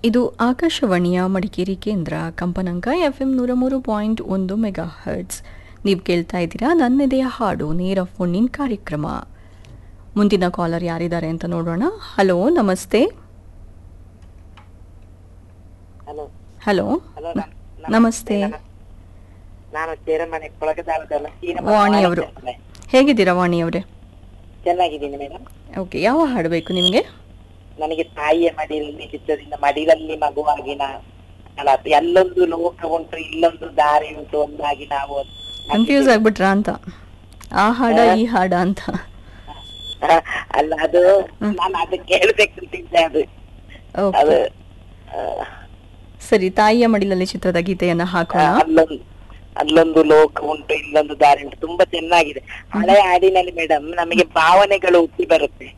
ಇದು ಆಕಾಶವಾಣಿಯ ಮಡಿಕೇರಿ ಕೇಂದ್ರ ಕಂಪನಾಂಕ ಎಫ್ ಎಂ ನೂರ ಮೂರು ಪಾಯಿಂಟ್ ಒಂದು ಮೆಗಾ ಹರ್ಟ್ಸ್ ನೀವು ಕೇಳ್ತಾ ಇದ್ದೀರಾ ನನ್ನೆದೆಯ ಹಾಡು ನೇರ ಫೋನಿನ್ ಕಾರ್ಯಕ್ರಮ ಮುಂದಿನ ಕಾಲರ್ ಯಾರಿದ್ದಾರೆ ಅಂತ ನೋಡೋಣ ಹಲೋ ನಮಸ್ತೆ ಹಲೋ ಹಲೋ ಹಲೋ ನ- ನಮಸ್ತೆ ನಾನು ಚೇರಮನೆ ಕೊಳಗದಾಳದಲ್ಲ ವಾಣಿ ಅವರು ಹೇಗಿದ್ದೀರಾ ವಾಣಿ ಅವರೇ ಚೆನ್ನಾಗಿದ್ದೀನಿ ಮೇಡಮ್ ಓಕೆ ಯಾವ ಹಾಡು ಬೇಕು ನಿಮಗೆ ನನಗೆ ತಾಯಿಯ ಮಡಿಲಲ್ಲಿ ಚಿತ್ರದಿಂದ ಮಡಿಲಲ್ಲಿ ಮಗುವಾಗಿ ನಾ- ಅಲ್ಲ ಎಲ್ಲೊಂದು ಲೋಕ ಉಂಟು ಇಲ್ಲೊಂದು ದಾರಿ ಉಂಟು ಒಂದಾಗಿ ನಾವು ಕನ್ಫ್ಯೂಸ್ ಆಗ್ಬಿಟ್ರಾ ಅಂತ ಆ ಹಾಡ ಈ ಹಾಡ ಅಂತ ಅಲ್ಲ ಅದು ನಾನು ಅದಕ್ಕೆ ಹೇಳ್ಬೇಕಂತಿದ್ದೆ ಅದು ಓಕೆ ಅದು ಆ, ಸರಿ ತಾಯಿಯ ಮಡಿಲಲ್ಲಿ ಚಿತ್ರದ ಗೀತೆಯನ್ನ ಹಾಕೋಣ ಅಲ್ಲೊಂದು ಅಲ್ಲೊಂದು ಲೋಕ ಉಂಟು ಇಲ್ಲೊಂದು ದಾರಿ ಉಂಟು ತುಂಬಾ ಚೆನ್ನಾಗಿದೆ ಹಳೆ ಹಾಡಿನಲ್ಲಿ ಮೇಡಮ್ ನಮಗೆ ಭಾವನೆಗಳು ಹುಟ್ಟಿ ಬರುತ್ತೆ